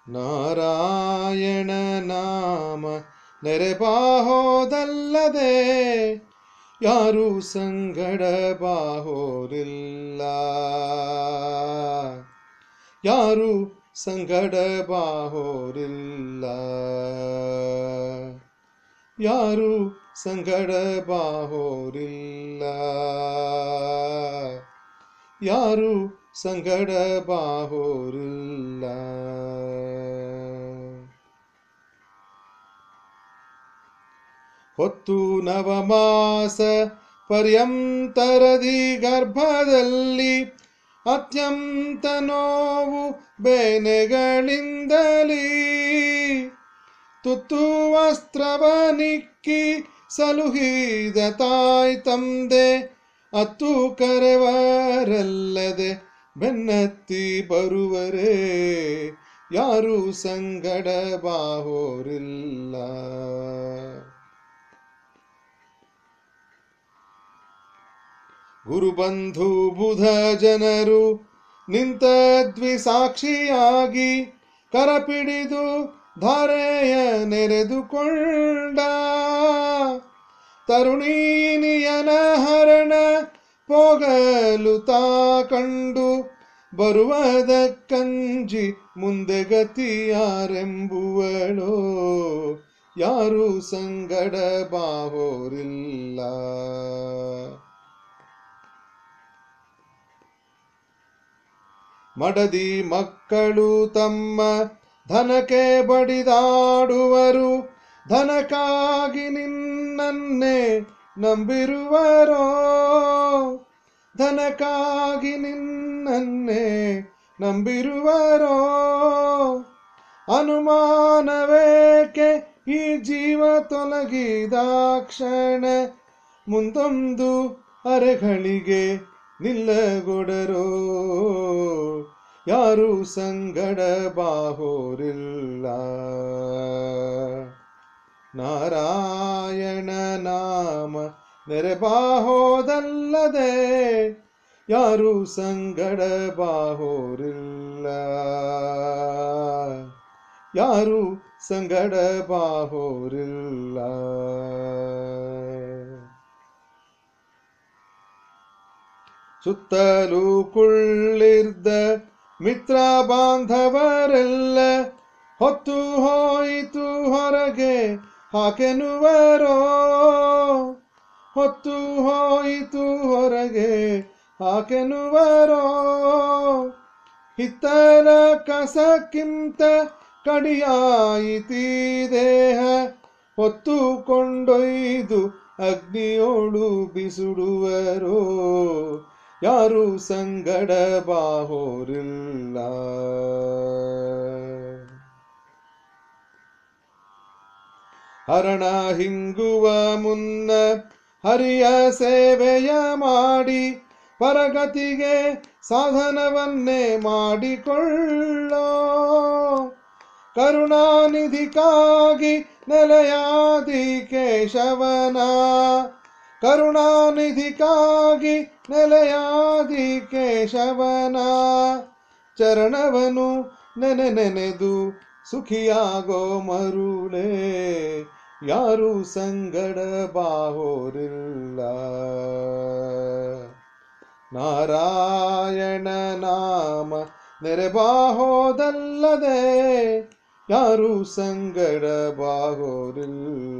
ನಾರಾಯಣ ನಾಮ ನೆರೆಬಾಹೋದಲ್ಲದೆ ಯಾರು ಸಂಗಡ ಬಾಹೋರಿಲ್ಲ ಯಾರು ಸಂಗಡ ಬಾಹೋರಿಲ್ಲ ಯಾರು ಸಂಗಡ ಬಾಹೋರಿಲ್ಲ ಯಾರು ಸಂಗಡ ಬಾಹೋರಿಲ್ಲ ಹೊತ್ತು ನವಮಾಸ ಪರ್ಯಂತರದಿ ಗರ್ಭದಲ್ಲಿ ಅತ್ಯಂತ ನೋವು ಬೇನೆಗಳಿಂದಲೀ ತುತ್ತು ವಸ್ತ್ರವನಿಕ್ಕಿ ಸಲುಹಿದ ತಾಯ್ ತಂದೆ ಅತ್ತು ಕರೆವರಲ್ಲದೆ ಬೆನ್ನತ್ತಿ ಬರುವರೇ ಯಾರು ಸಂಗಡ ಬಾಹೋರಿಲ್ಲ ಗುರುಬಂಧು ಬುಧ ಜನರು ನಿಂತದ್ವಿ ಸಾಕ್ಷಿಯಾಗಿ ಕರಪಿಡಿದು ಧಾರೆಯ ನೆರೆದುಕೊಂಡ ತರುಣೀನಿಯನ ಹರಣ ಪೋಗಲು ತಾ ಕಂಡು ಬರುವದ ಕಂಜಿ ಮುಂದೆ ಗತಿಯಾರೆಂಬುವಳೋ ಯಾರು ಸಂಗಡ ಬಾಹೋರಿಲ್ಲ ಮಡದಿ ಮಕ್ಕಳು ತಮ್ಮ ಧನಕ್ಕೆ ಬಡಿದಾಡುವರು ಧನಕ್ಕಾಗಿ ನಿನ್ನನ್ನೇ ನಂಬಿರುವರೋ ಧನಕ್ಕಾಗಿ ನಿನ್ನನ್ನೇ ನಂಬಿರುವರೋ ಅನುಮಾನವೇಕೆ ಈ ಜೀವ ತೊಲಗಿದಾಕ್ಷಣ ಮುಂದೊಂದು ಅರೆಗಳಿಗೆ ನಿಲ್ಲಗೊಡರೋ ಯಾರು ಸಂಗಡ ಬಾಹೋರಿಲ್ಲ ನಾರಾಯಣ ನಾಮ ನೆರೆಬಾಹೋದಲ್ಲದೆ ಯಾರು ಸಂಗಡ ಬಾಹೋರಿಲ್ಲ ಯಾರು ಸಂಗಡ ಬಾಹೋರಿಲ್ಲ ಸುತ್ತಲೂ ಕುಳ್ಳಿರ್ದ ಮಿತ್ರ ಬಾಂಧವರೆಲ್ಲ ಹೊತ್ತು ಹೋಯಿತು ಹೊರಗೆ ಹಾಕೆನುವರೋ ಹೊತ್ತು ಹೋಯಿತು ಹೊರಗೆ ಹಾಕೆನುವರೋ ಹಿತ್ತರ ಕಸಕ್ಕಿಂತ ಕಡಿಯಾಯಿತೀ ದೇಹ ಹೊತ್ತು ಕೊಂಡೊಯ್ದು ಅಗ್ನಿಯೋಳು ಬಿಸುಡುವರೋ ಯಾರು ಸಂಗಡ ಬಾಹೋರಿಲ್ಲ ಹರಣ ಹಿಂಗುವ ಮುನ್ನ ಹರಿಯ ಸೇವೆಯ ಮಾಡಿ ಪರಗತಿಗೆ ಸಾಧನವನ್ನೇ ಮಾಡಿಕೊಳ್ಳೋ ಕರುಣಾನಿಧಿಗಾಗಿ ನೆಲೆಯಾದಿ ಕೇಶವನ ಕರುಣಾನಿಧಿಗಾಗಿ ನೆಲೆಯಾದಿ ಕೇಶವನ ಚರಣವನು ನೆನೆ ನೆನೆದು ಸುಖಿಯಾಗೋ ಮರುಳೇ ಯಾರು ಸಂಗಡ ಬಾಹೋರಿಲ್ಲ ನಾರಾಯಣ ನಾಮ ನೆರೆಬಾಹೋದಲ್ಲದೆ ಯಾರು ಸಂಗಡ ಬಾಹೋರಿಲ್ಲ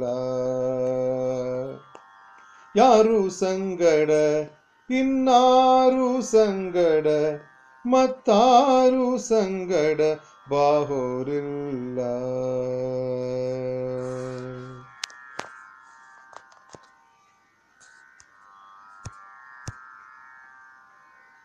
ಯಾರು ಸಂಗಡ ಇನ್ನಾರು ಸಂಗಡ ಮತ್ತಾರು ಸಂಗಡ ಬಾಹೋರಿಲ್ಲ